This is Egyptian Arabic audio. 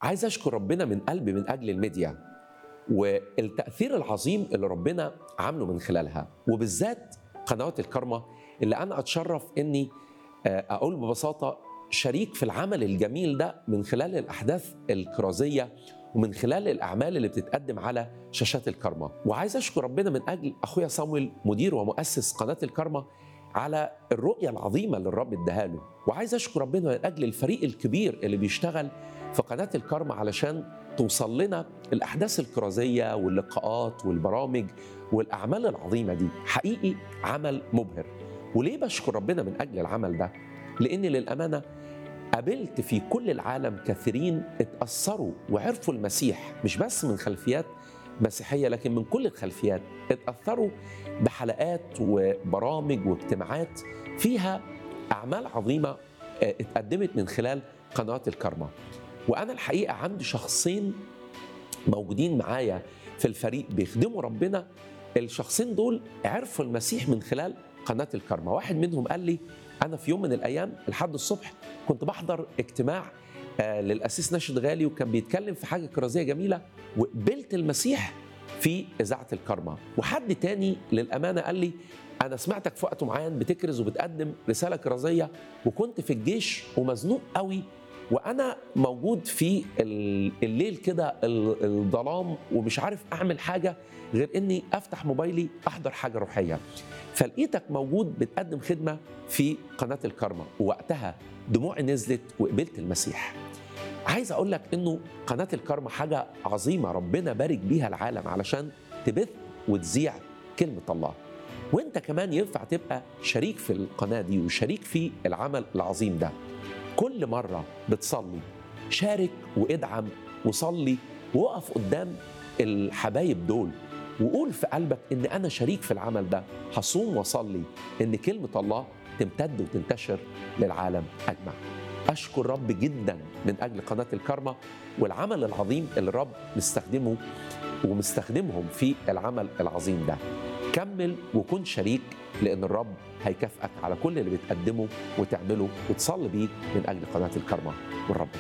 عايز اشكر ربنا من قلبي من اجل الميديا والتاثير العظيم اللي ربنا عامله من خلالها وبالذات قنوات الكرمة اللي انا اتشرف اني آه، اقول ببساطه شريك في العمل الجميل ده من خلال الاحداث الكرازيه ومن خلال الاعمال اللي بتتقدم على شاشات الكرمة وعايز اشكر ربنا من اجل اخويا صامويل مدير ومؤسس قناه الكرمة على الرؤيه العظيمه اللي الرب اداها له وعايز اشكر ربنا من اجل الفريق الكبير اللي بيشتغل في قناه الكرمة علشان توصل لنا الاحداث الكرازيه واللقاءات والبرامج والاعمال العظيمه دي حقيقي عمل مبهر وليه بشكر ربنا من اجل العمل ده لان للامانه قابلت في كل العالم كثيرين اتاثروا وعرفوا المسيح مش بس من خلفيات مسيحيه لكن من كل الخلفيات اتاثروا بحلقات وبرامج واجتماعات فيها اعمال عظيمه اه، اتقدمت من خلال قنوات الكرمة وانا الحقيقه عندي شخصين موجودين معايا في الفريق بيخدموا ربنا الشخصين دول عرفوا المسيح من خلال قناة الكرمة واحد منهم قال لي أنا في يوم من الأيام لحد الصبح كنت بحضر اجتماع آه، للأسيس ناشد غالي وكان بيتكلم في حاجة كرازية جميلة وقبلت المسيح في إذاعة الكرمة وحد تاني للأمانة قال لي أنا سمعتك في وقت معين بتكرز وبتقدم رسالة كرازية وكنت في الجيش ومزنوق قوي وانا موجود في ال- الليل كده ال- الظلام ومش عارف اعمل حاجه غير اني افتح موبايلي احضر حاجه روحيه فلقيتك موجود بتقدم خدمه في قناه الكرمة ووقتها دموعي نزلت وقبلت المسيح عايز اقول لك انه قناه الكرمة حاجه عظيمه ربنا بارك بيها العالم علشان تبث وتذيع كلمه الله وانت كمان ينفع تبقى شريك في القناه دي وشريك في العمل العظيم ده كل مرة بتصلي شارك وادعم وصلي وقف قدام الحبايب دول وقول في قلبك ان انا شريك في العمل ده هصوم واصلي ان كلمة الله تمتد وتنتشر للعالم اجمع اشكر رب جدا من اجل قناة الكرمة والعمل العظيم اللي الرب مستخدمه ومستخدمهم في العمل العظيم ده كمل وكن شريك لان الرب هيكافئك على كل اللي بتقدمه وتعمله وتصلي بيه من اجل قناه الكرمه والرب